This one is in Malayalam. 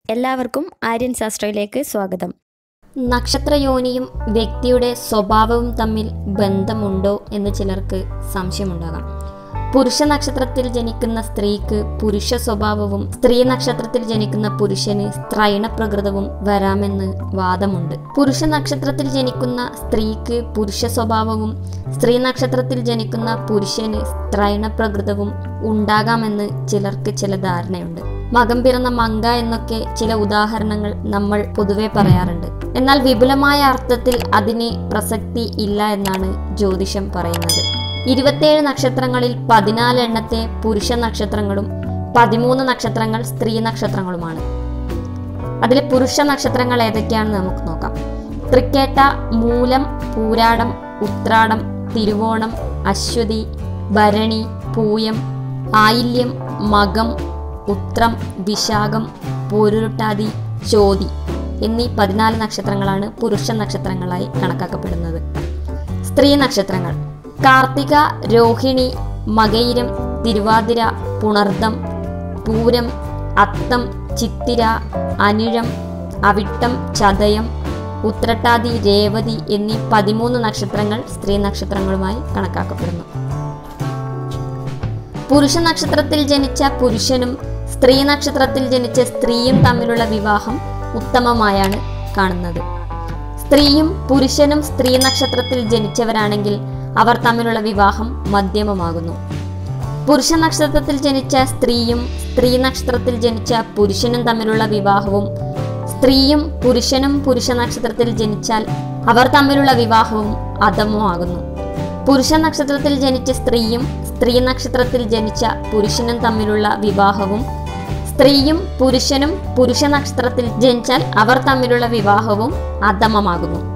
എല്ലാവർക്കും ആര്യൻ ശാസ്ത്രയിലേക്ക് സ്വാഗതം നക്ഷത്രയോനിയും വ്യക്തിയുടെ സ്വഭാവവും തമ്മിൽ ബന്ധമുണ്ടോ എന്ന് ചിലർക്ക് സംശയമുണ്ടാകാം പുരുഷ നക്ഷത്രത്തിൽ ജനിക്കുന്ന സ്ത്രീക്ക് പുരുഷ സ്വഭാവവും സ്ത്രീ നക്ഷത്രത്തിൽ ജനിക്കുന്ന പുരുഷന് സ്ത്രൈണ പ്രകൃതവും വരാമെന്ന് വാദമുണ്ട് പുരുഷ നക്ഷത്രത്തിൽ ജനിക്കുന്ന സ്ത്രീക്ക് പുരുഷ സ്വഭാവവും സ്ത്രീ നക്ഷത്രത്തിൽ ജനിക്കുന്ന പുരുഷന് സ്ത്രൈണ പ്രകൃതവും ഉണ്ടാകാമെന്ന് ചിലർക്ക് ചില ധാരണയുണ്ട് മകം പിറന്ന മങ്ക എന്നൊക്കെ ചില ഉദാഹരണങ്ങൾ നമ്മൾ പൊതുവെ പറയാറുണ്ട് എന്നാൽ വിപുലമായ അർത്ഥത്തിൽ അതിന് പ്രസക്തി ഇല്ല എന്നാണ് ജ്യോതിഷം പറയുന്നത് ഇരുപത്തേഴ് നക്ഷത്രങ്ങളിൽ പതിനാല് എണ്ണത്തെ പുരുഷ നക്ഷത്രങ്ങളും പതിമൂന്ന് നക്ഷത്രങ്ങൾ സ്ത്രീ നക്ഷത്രങ്ങളുമാണ് അതിലെ പുരുഷ നക്ഷത്രങ്ങൾ ഏതൊക്കെയാണെന്ന് നമുക്ക് നോക്കാം തൃക്കേട്ട മൂലം പൂരാടം ഉത്രാടം തിരുവോണം അശ്വതി ഭരണി പൂയം ആയില്യം മകം ഉത്രം വിശാഖം പോരുരുട്ടാതി ചോതി എന്നീ പതിനാല് നക്ഷത്രങ്ങളാണ് പുരുഷ നക്ഷത്രങ്ങളായി കണക്കാക്കപ്പെടുന്നത് സ്ത്രീ നക്ഷത്രങ്ങൾ കാർത്തിക രോഹിണി മകയിരം തിരുവാതിര പുണർദം പൂരം അത്തം ചിത്തിര അനിഴം അവിട്ടം ചതയം ഉത്രട്ടാതി രേവതി എന്നീ പതിമൂന്ന് നക്ഷത്രങ്ങൾ സ്ത്രീ നക്ഷത്രങ്ങളുമായി കണക്കാക്കപ്പെടുന്നു പുരുഷ നക്ഷത്രത്തിൽ ജനിച്ച പുരുഷനും സ്ത്രീ നക്ഷത്രത്തിൽ ജനിച്ച സ്ത്രീയും തമ്മിലുള്ള വിവാഹം ഉത്തമമായാണ് കാണുന്നത് സ്ത്രീയും പുരുഷനും സ്ത്രീ നക്ഷത്രത്തിൽ ജനിച്ചവരാണെങ്കിൽ അവർ തമ്മിലുള്ള വിവാഹം മധ്യമമാകുന്നു പുരുഷ നക്ഷത്രത്തിൽ ജനിച്ച സ്ത്രീയും സ്ത്രീ നക്ഷത്രത്തിൽ ജനിച്ച പുരുഷനും തമ്മിലുള്ള വിവാഹവും സ്ത്രീയും പുരുഷനും പുരുഷ നക്ഷത്രത്തിൽ ജനിച്ചാൽ അവർ തമ്മിലുള്ള വിവാഹവും അധമമാകുന്നു പുരുഷ നക്ഷത്രത്തിൽ ജനിച്ച സ്ത്രീയും സ്ത്രീ നക്ഷത്രത്തിൽ ജനിച്ച പുരുഷനും തമ്മിലുള്ള വിവാഹവും സ്ത്രീയും പുരുഷനും പുരുഷ നക്ഷത്രത്തിൽ ജനിച്ചാൽ അവർ തമ്മിലുള്ള വിവാഹവും അധമമാകുന്നു